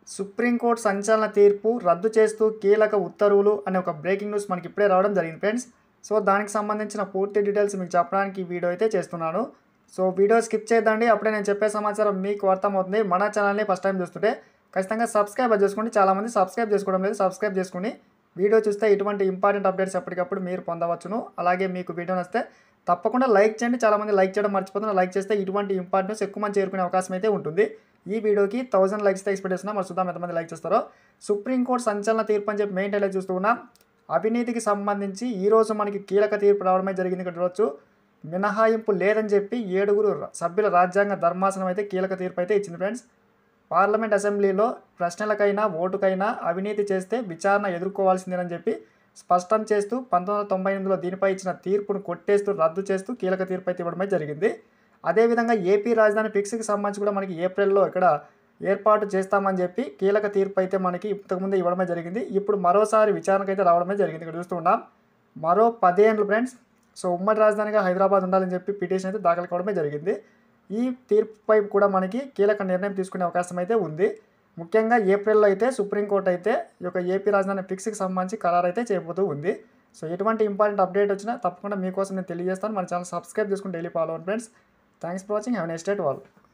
supreme court సంచలన తీర్పు రద్దు చేస్తూ కీలక ఉత్తర్వులు అనే ఒక బ్రేకింగ్ న్యూస్ మనకి ఇప్పుడే రావడం జరిగింది ఫ్రెండ్స్ సో దానికి సంబంధించిన పూర్తి డీటెయిల్స్ మీకు చెప్పడానికి ఈ వీడియో అయితే చేస్తున్నాను సో వీడియో స్కిప్ చేయదండి అప్పుడే నేను చెప్పే సమాచారం మీకు అర్థమవుతుంది మన ఛానల్ని ఫస్ట్ టైం చూస్తుంటే ఖచ్చితంగా సబ్స్క్రైబ్ చేసుకోండి చాలామంది సబ్స్క్రైబ్ చేసుకోవడం లేదు సబ్స్క్రైబ్ చేసుకుని వీడియో చూస్తే ఇటువంటి ఇంపార్టెంట్ అప్డేట్స్ ఎప్పటికప్పుడు మీరు పొందవచ్చును అలాగే మీకు వీడియో నచ్చితే తప్పకుండా లైక్ చేయండి చాలామంది లైక్ చేయడం మర్చిపోతున్నారు లైక్ చేస్తే ఇటువంటి ఇంపార్టెన్స్ ఎక్కువ మంది చేరుకునే అవకాశం అయితే ఉంటుంది ఈ వీడియోకి థౌసండ్ లైక్స్ ఎక్స్పెక్ట్ చేస్తున్నా మరి చూద్దాం ఎంతమంది లైక్ చేస్తారో సుప్రీంకోర్టు సంచలన తీర్పు అని చెప్పి మెయిన్ టైలర్ చూస్తూ ఉన్నాం అవినీతికి సంబంధించి ఈరోజు మనకి కీలక తీర్పు రావడమే జరిగింది ఇక్కడ చూడవచ్చు మినహాయింపు లేదని చెప్పి ఏడుగురు సభ్యుల రాజ్యాంగ ధర్మాసనం అయితే కీలక తీర్పు అయితే ఇచ్చింది ఫ్రెండ్స్ పార్లమెంట్ అసెంబ్లీలో ప్రశ్నలకైనా ఓటుకైనా అవినీతి చేస్తే విచారణ ఎదుర్కోవాల్సిందేనని చెప్పి స్పష్టం చేస్తూ పంతొమ్మిది వందల తొంభై ఎనిమిదిలో దీనిపై ఇచ్చిన తీర్పును కొట్టేస్తూ రద్దు చేస్తూ కీలక తీర్పు అయితే ఇవ్వడమే జరిగింది అదేవిధంగా ఏపీ రాజధాని ఫిక్స్కి సంబంధించి కూడా మనకి ఏప్రిల్లో ఇక్కడ ఏర్పాటు చేస్తామని చెప్పి కీలక తీర్పు అయితే మనకి ఇంతకుముందు ఇవ్వడమే జరిగింది ఇప్పుడు మరోసారి విచారణకు అయితే రావడమే జరిగింది ఇక్కడ చూస్తున్నాం మరో పదేళ్ళు ఫ్రెండ్స్ సో ఉమ్మడి రాజధానిగా హైదరాబాద్ ఉండాలని చెప్పి పిటిషన్ అయితే దాఖలు కావడమే జరిగింది ఈ తీర్పుపై కూడా మనకి కీలక నిర్ణయం తీసుకునే అవకాశం అయితే ఉంది ముఖ్యంగా ఏప్రిల్లో అయితే సుప్రీంకోర్టు అయితే ఈ యొక్క ఏపీ రాజధాని ఫిక్స్కి సంబంధించి ఖరారు అయితే చేయబోతూ ఉంది సో ఎటువంటి ఇంపార్టెంట్ అప్డేట్ వచ్చినా తప్పకుండా మీకోసం నేను తెలియజేస్తాను మన ఛానల్ సబ్స్క్రైబ్ చేసుకుని డైలీ ఫాలో అవ్వండి friends thanks for watching have next date wall